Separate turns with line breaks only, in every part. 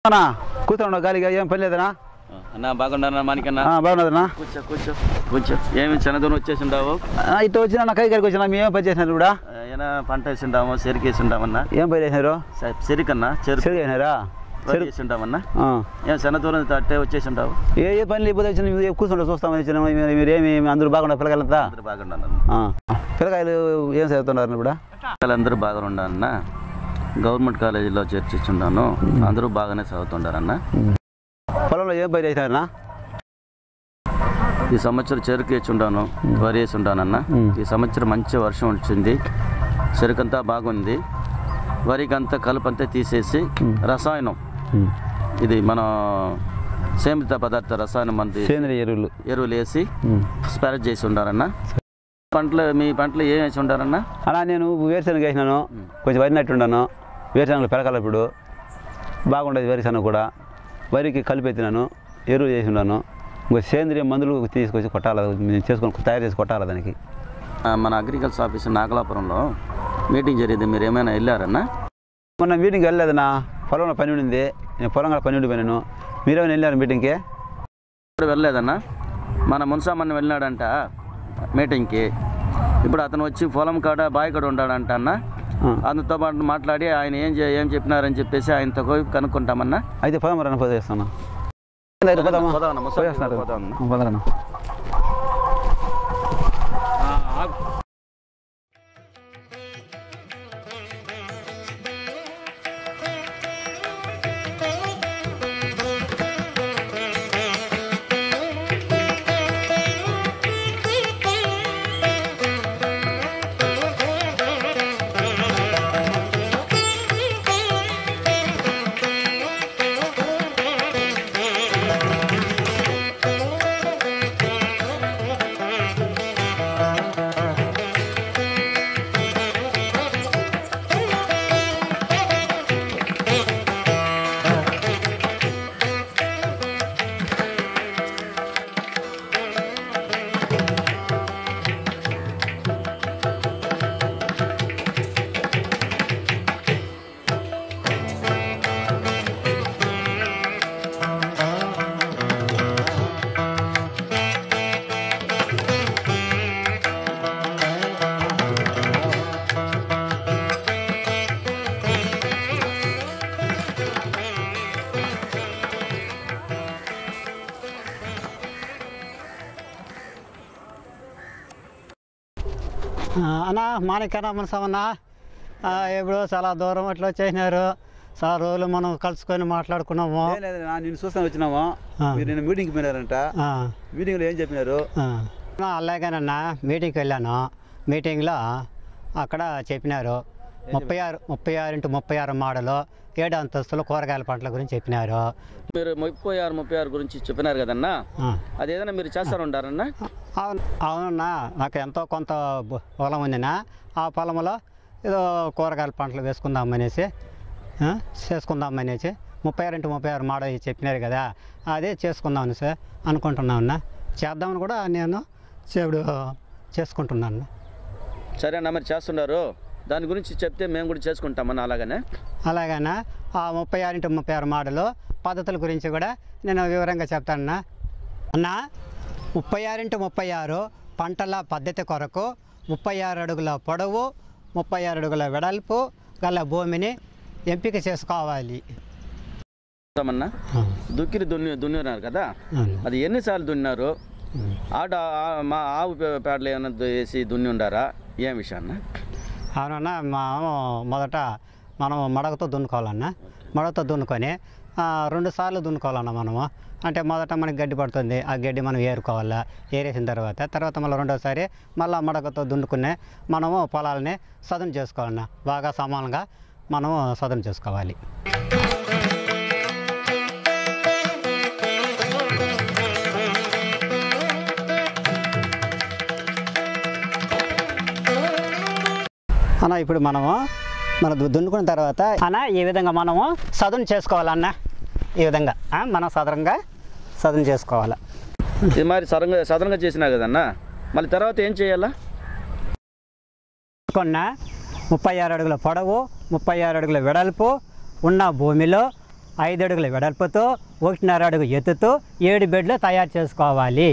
అన్నా కూర్చోండి గాలిగా ఏం పని లేదనా
అన్న బాగున్నారా మానికన్నా
ఆ, బాగున్నదన్నా
కూర్చో కూర్చో కూర్చో ఏమి చిన్న దూరం వచ్చేసి ఉండవు
ఆ, ఇటు వచ్చిన నా కై గారికి వచ్చిన మేమేం పని చేసినారు కూడా
ఏమైనా పంట వేసి ఉంటాము చెరుకు వేసి ఉంటామన్నా
ఏం పని చేసినారు
చెరుకన్నా చెరుకు
చెరుకు చేసినారా
వరి వేసి ఉంటామన్నా
ఆ.
ఏం చిన్న దూరం అట్టే వచ్చేసి ఉంటావు
ఏ ఏ పని లేకపోతే వచ్చిన మీరు కూర్చుంటే చూస్తామని వచ్చిన మీరు- మీరేమి అందరూ బాగున్నా పిల్లకాయలంతా
అందరూ బాగున్నారు
ఆ. పిల్లకాయలు ఏం చదువుతున్నారు ఇప్పుడు
అందరూ బాగా ఉండాలన్న గవర్నమెంట్ కాలేజీలో చేర్చిచ్చున్నాను అందరూ బాగానే చదువుతుండారన్న
పొలంలో ఏం పని చేసినారన్నా
ఈ సంవత్సరం చెరుకు వేసి ఉంటాను వరి వేసి ఉంటానన్న ఈ సంవత్సరం మంచి వర్షం వచ్చింది చెరుకు అంతా బాగుంది వరికి అంతా కలుపంతా తీసేసి రసాయనం ఇది మన సేమిత పదార్థ రసాయనం మంది
సేంద్రియ ఎరువులు
ఎరువులు వేసి స్ప్రెడ్ చేసి ఉండారన్న పంటలు మీ పంటలు ఏం వేసి ఉండారన్న
అలా నేను వేరుశనగ వేసినాను కొంచెం వరి నట్టుండాను వేరుశనగలు పెరగాలి ఇప్పుడు బాగుండేది వేరుశనగ కూడా వరికి కలిపెత్తినాను ఎరువు చేసి ఉన్నాను ఇంకో సేంద్రియ మందులు తీసుకొచ్చి కొట్టాలి నేను చేసుకొని తయారు చేసి కొట్టాలి దానికి
ఆ, మన అగ్రికల్చర్ ఆఫీస్ నాగలాపురంలో మీటింగ్ జరిగింది మీరు ఏమైనా వెళ్ళారన్నా
మొన్న మీటింగ్కి వెళ్ళలేదన్నా పొలంలో పని ఉండింది నేను పొలం కూడా పని ఉండిపోయినాను మీరేమైనా వెళ్ళారు మీటింగ్కి
ఇప్పుడు వెళ్ళలేదన్నా మన మున్సామన్న వెళ్ళినాడంట మీటింగ్కి ఇప్పుడు అతను వచ్చి పొలం కాడ బావి కాడ ఉన్నాడంట అన్న
ఆ.
అందుతో పాటు మాట్లాడి ఆయన ఏం చే- ఏం చెప్పినారని చెప్పేసి ఆయనతో పోయి కనుక్కుంటామన్నా
అయితే పొలం రన్న పోతే చేస్తాను పోదామా
పోదామన్నా, ముసలి
పోయేస్తున్నారు
పోదామన్నా.
పోదారన్నా
అన్నా మాణిక్యరామన్ సమన్న ఇప్పుడు చాలా దూరం అట్లా వచ్చేసినారు చాలా రోజులు మనం కలుసుకొని మాట్లాడుకున్నాము
ఏం లేదు నా నిన్ను చూస్తాను వచ్చినాము
ఆ.
మీరు నిన్న మీటింగ్కి పోయినారంట
ఆ,
మీటింగ్లో ఏం చెప్పినారు
ఆ. నా అలాగేనన్నా మీటింగ్కి వెళ్ళాను మీటింగ్లో అక్కడ చెప్పినారు ముప్పై ఆరు ముప్పై ఆరు ఇంటూ ముప్పై ఆరు మోడలు ఏడు అంతస్తులు కూరగాయల పంటల గురించి చెప్పినారు
మీరు ముప్పై ఆరు ముప్పై ఆరు గురించి చెప్పినారు కదన్నా
ఆ.
అదేదైనా మీరు చేస్తారు ఉంటారన్నా
అవును అవునన్నా నాకు ఎంతో కొంత బ- పొలం ఉందినా ఆ పొలంలో ఏదో కూరగాయల పంటలు వేసుకుందామనేసి ఆ, చేసుకుందామనేసి ముప్పై ఆరు ఇంటూ ముప్పై ఆరు మోడల్ చెప్పినారు కదా అదే చేసుకుందామని సార్ అనుకుంటున్నాను చేద్దామని కూడా నేను ఇప్పుడు చేసుకుంటున్నాను
సరేనా మరి చేస్తున్నారు దాని గురించి చెప్తే మేము కూడా చేసుకుంటామన్నా అలాగనే
అలాగనే ఆ ముప్పై ఆరు ఇంటూ ముప్పై ఆరు మోడలు పద్ధతుల గురించి కూడా నేను వివరంగా చెప్తానన్నా అన్న ముప్పై ఆరు ఇంటూ ముప్పై ఆరు పంటల పద్ధతి కొరకు ముప్పై ఆరు అడుగుల పొడవు ముప్పై ఆరు అడుగుల వెడల్పు గల భూమిని ఎంపిక చేసుకోవాలి
అన్నా దుక్కిరి దున్ని దున్నినారు కదా
అవును.
అది ఎన్నిసార్లు దున్నారు ఆడ ఆ- మా ఆవు పే- పేడలు ఏమైనా దు- వేసి దున్ని ఉండారా ఏం విషయం అన్న
అవునన్నా మనం మొదట మనం మడకతో దున్నుకోవాలన్న మడకతో దున్నుకొని ఆ, రెండు సార్లు దున్నుకోవాలన్న మనము అంటే మొదట మనకి గడ్డి పడుతుంది ఆ గడ్డి మనం ఏరుకోవాలా ఏరేసిన తర్వాత తర్వాత మళ్ళీ రెండోసారి మళ్ళీ మడకతో దున్నుకునే మనము పొలాలని సదును చేసుకోవాలన్న బాగా సమానంగా మనము సదును చేసుకోవాలి అన్న ఇప్పుడు మనము మన దు- దున్నుకున్న తర్వాత అన్న ఈ విధంగా మనము సదును చేసుకోవాలన్న ఈ విధంగా ఆ, మనం సదరంగా సదును చేసుకోవాలి
ఇది మరి సరంగా సదరంగా చేసినా కదన్నా మళ్ళీ తర్వాత ఏం చేయాలా
కొన్న ముప్పై ఆరు అడుగుల పొడవు ముప్పై ఆరు అడుగుల వెడల్పు ఉన్న భూమిలో ఐదు అడుగుల వెడల్పుతో ఒకటిన్నర అడుగు ఎత్తుతో ఏడు బెడ్లు తయారు చేసుకోవాలి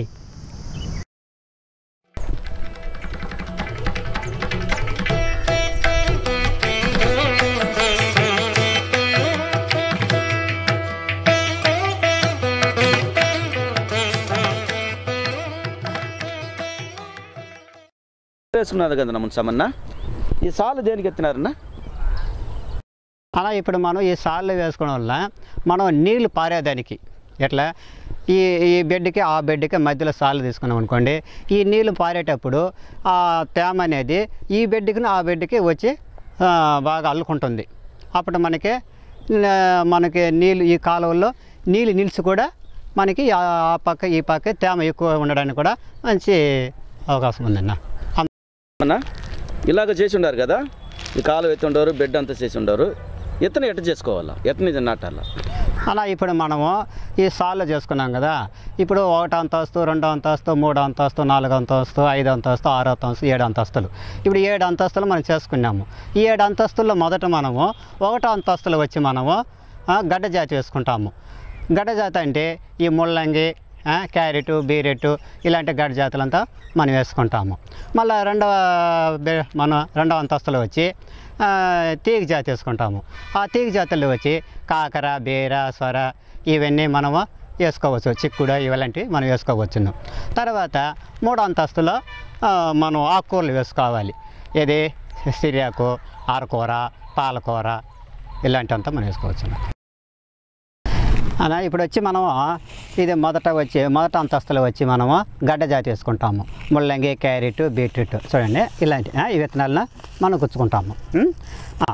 వేసుకున్నారు కదా ముంచమన్న ఈ సాలు దేనికి ఎత్తినారన్న
అలా ఇప్పుడు మనం ఈ సాళ్ళు వేసుకోవడం వల్ల మనం నీళ్లు పారేదానికి ఎట్లా ఈ ఈ బెడ్కి ఆ బెడ్కి మధ్యలో సాళ్ళు తీసుకున్నాం అనుకోండి ఈ నీళ్లు పారేటప్పుడు ఆ తేమ అనేది ఈ బెడ్కి ఆ బెడ్కి వచ్చి ఆ, బాగా అల్లుకుంటుంది అప్పుడు మనకి ఆ, మనకి నీళ్ళు ఈ కాలువల్లో నీళ్ళు నిలిచి కూడా మనకి ఆ ఆ పక్క ఈ పక్క తేమ ఎక్కువ ఉండడానికి కూడా మంచి అవకాశం ఉందన్న
అన్న ఇలాగ చేసి ఉండారు కదా ఈ కాలు ఎత్తి ఉండరు బెడ్ అంతా చేసి ఉండరు ఎత్తన ఎట్ట చేసుకోవాలా ఎత్తని నాటాలా
అలా ఇప్పుడు మనము ఈ సాల్లో చేసుకున్నాం కదా ఇప్పుడు ఒకటో అంతస్తు రెండో అంతస్తు మూడో అంతస్తు నాలుగో అంతస్తు ఐదో అంతస్తు ఆరో అంతస్తు ఏడు అంతస్తులు ఇప్పుడు ఏడు అంతస్తులు మనం చేసుకున్నాము ఈ ఏడు అంతస్తుల్లో మొదట మనము ఒకటో అంతస్తులు వచ్చి మనము ఆ, గడ్డ జాతి వేసుకుంటాము గడ్డ జాతి అంటే ఈ ముల్లంగి ఆ, క్యారెట్ బీరెట్ ఇలాంటి గడ్డ జాతులంతా మనం వేసుకుంటాము మళ్ళీ రెండవ బె- మనం రెండవ అంతస్తులో వచ్చి ఆ, తీగ జాతి వేసుకుంటాము ఆ తీగ జాతుల్లో వచ్చి కాకర బీర సొర ఇవన్నీ మనము వేసుకోవచ్చు చిక్కుడు ఇలాంటివి మనం వేసుకోవచ్చును తర్వాత మూడో అంతస్తులో ఆ, మనం ఆకుకూరలు వేసుకోవాలి ఏది సిరియాకు ఆరకూర పాలకూర ఇలాంటివంతా మనం వేసుకోవచ్చు అలా ఇప్పుడు వచ్చి మనము ఇది మొదట వచ్చి మొదట అంతస్తులో వచ్చి మనము గడ్డ జాతి వేసుకుంటాము ముల్లంగి క్యారెట్ బీట్రూట్ చూడండి ఇలాంటి ఆ, ఈ విత్తనాలను మనం గుచ్చుకుంటాము ఉం? ఆ.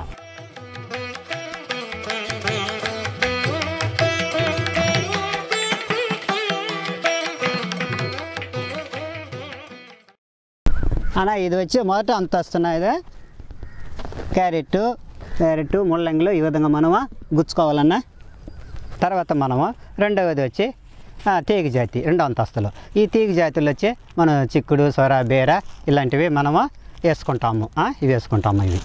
అలా ఇది వచ్చి మొదట అంతస్తున్న ఇది క్యారెట్ క్యారెట్ ముల్లంగిలో ఈ విధంగా మనము గుచ్చుకోవాలన్నా తర్వాత మనము రెండవది వచ్చి ఆ, తీగ జాతి రెండో అంతస్తులు ఈ తీగ జాతులు వచ్చి మనం చిక్కుడు సొర బీర ఇలాంటివి మనము వేసుకుంటాము ఆ, ఇవి వేసుకుంటాము ఇవి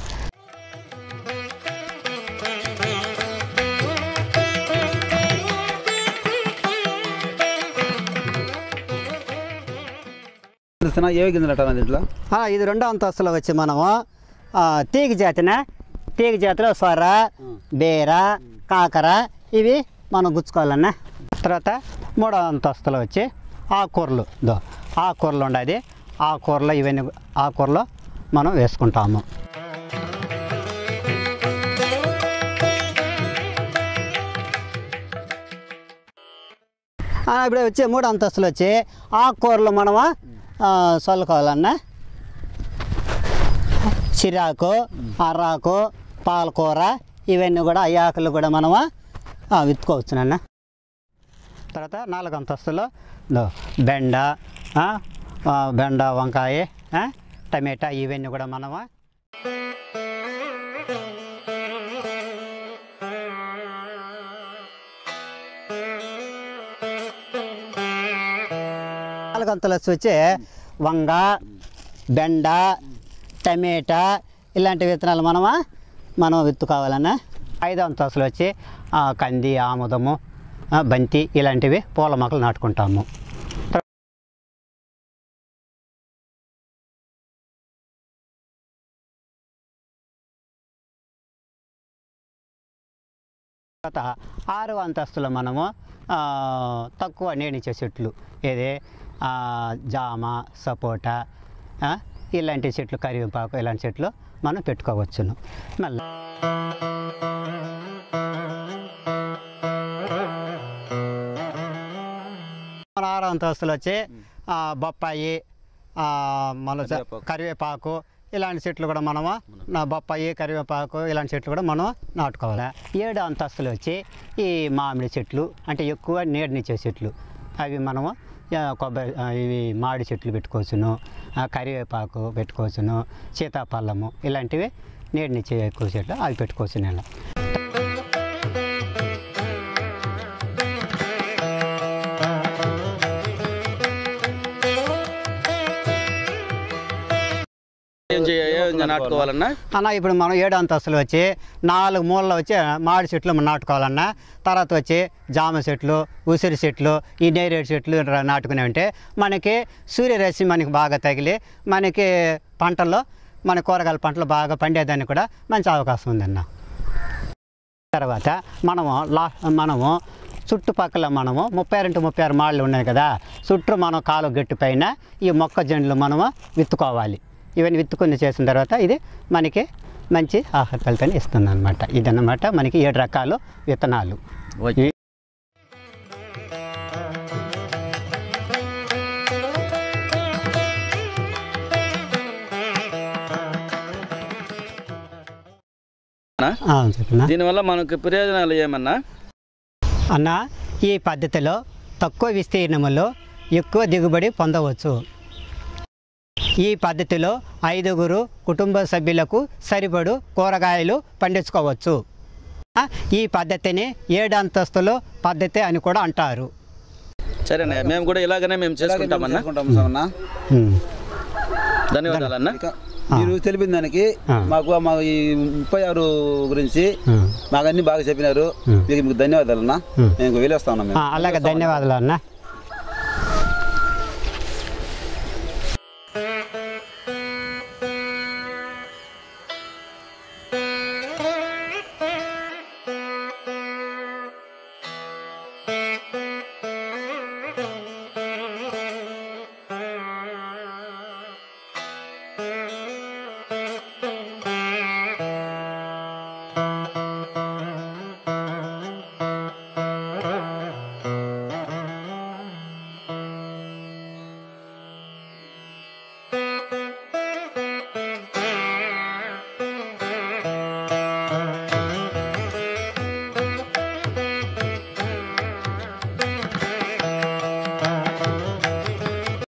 తెలుస్తున్నా ఏవి గింజలు అట్లా దీంట్లో
ఆ, ఇది రెండో అంతస్తులో వచ్చి మనము ఆ, తీగ జాతిన తీగ జాతిలో సొర బీర కాకర ఇవి మనం గుచ్చుకోవాలన్నా తర్వాత మూడో అంతస్తులో వచ్చి ఆకుకూరలు దో ఆకుకూరలు ఉండేది ఆకుకూరలు ఇవన్నీ ఆకుకూరలు మనం వేసుకుంటాము ఆ, ఇప్పుడు వచ్చి మూడు అంతస్తులు వచ్చి ఆకుకూరలు మనము ఆ, చల్లుకోవాలన్నా చిరాకు అర్రాకు పాలకూర ఇవన్నీ కూడా ఈ ఆకులు కూడా మనము ఆ, విత్తుకోవచ్చు నాన్న తర్వాత నాలుగు అంతస్తులు దో బెండ ఆ, ఆ, బెండ వంకాయ ఆ, టమాటా ఇవన్నీ కూడా మనము నాలుగు అంతస్తులు వచ్చి వంగ బెండ టమేటా ఇలాంటి విత్తనాలు మనమా మనం విత్తుకోవాలన్నా ఐదో అంతస్తులు వచ్చి ఆ, కంది ఆముదము ఆ, బంతి ఇలాంటివి పూల మొక్కలు నాటుకుంటాము తర్వాత ఆరో అంతస్తులో మనము ఆ, తక్కువ నీడిచ్చే చెట్లు ఏది ఆ, జామ సపోటా ఆ, ఇలాంటి చెట్లు కరివేపాకు ఇలాంటి చెట్లు మనం పెట్టుకోవచ్చును మళ్ళీ మన ఆరో అంతస్తులు వచ్చి ఆ, బొప్పాయి ఆ, మన చ-
కరివేపాకు.
కరివేపాకు ఇలాంటి చెట్లు కూడా మనము నా బొప్పాయి కరివేపాకు ఇలాంటి చెట్లు కూడా మనం నాటుకోవాలి ఏడు అంతస్తులు వచ్చి ఈ మామిడి చెట్లు అంటే ఎక్కువ నీడనిచ్చే చెట్లు అవి మనము ఆ, కొబ్బరి ఆ, ఇవి మామిడి చెట్లు పెట్టుకోవచ్చును ఆ, కరివేపాకు పెట్టుకోవచ్చును సీతాఫలము ఇలాంటివి నీడనిచ్చే ఎక్కువ చెట్లు అవి పెట్టుకోవచ్చు నేను
ఏం చేయ ఏం నాటుకోవాలన్నా
అన్న ఇప్పుడు మనం ఏడు అంతస్తులు వచ్చి నాలుగు మూలలో వచ్చి మామిడి చెట్లు మనం నాటుకోవాలన్నా తర్వాత వచ్చి జామ చెట్లు ఉసిరి చెట్లు ఈ నేరేడు చెట్లు ర- నాటుకునేవంటే మనకి సూర్యరశ్మి మనకి బాగా తగిలి మనకి పంటల్లో మన కూరగాయల పంటలు బాగా పండేదానికి కూడా మంచి అవకాశం ఉందన్న తర్వాత మనము లా మనము చుట్టుపక్కల మనము ముప్పై రెండు ముప్పై ఆరు మాళ్ళు ఉన్నాయి కదా చుట్టూ మనం కాలు గట్టు పైన ఈ మొక్కజొన్నలు మనము విత్తుకోవాలి ఇవన్నీ విత్తుకుని చేసిన తర్వాత ఇది మనకి మంచి ఆహార ఫలితాన్ని ఇస్తుంది అనమాట ఇదన్నమాట మనకి ఏడు రకాలు విత్తనాలు
ఓకే
ఆ, చెప్పనా
దీనివల్ల మనకు ప్రయోజనాలు ఏమన్నా
అన్న ఈ పద్ధతిలో తక్కువ విస్తీర్ణములో ఎక్కువ దిగుబడి పొందవచ్చు ఈ పద్ధతిలో ఐదుగురు కుటుంబ సభ్యులకు సరిపడు కూరగాయలు పండించుకోవచ్చు ఆ, ఈ పద్ధతిని ఏడు అంతస్తుల పద్ధతి అని కూడా అంటారు
సరేనా మేము కూడా ఇలాగనే మేము చేసుకుంటామన్నా
చేసుకుంటాం సార్
ఉమ్.
ధన్యవాదాలన్నా
ఇక మీరు తెలిపిన దానికి
ఆ.
మాకు మా ఈ ముప్పై ఆరు గురించి
ఉమ్.
మాకు అన్ని బాగా చెప్పినారు
ఉమ్.
మీకు మీకు ధన్యవాదాలు అన్న
ఉమ్.
మేము వెళ్ళొస్తా ఉన్నాం మేము
ఆ, అలాగే ధన్యవాదాలు అన్న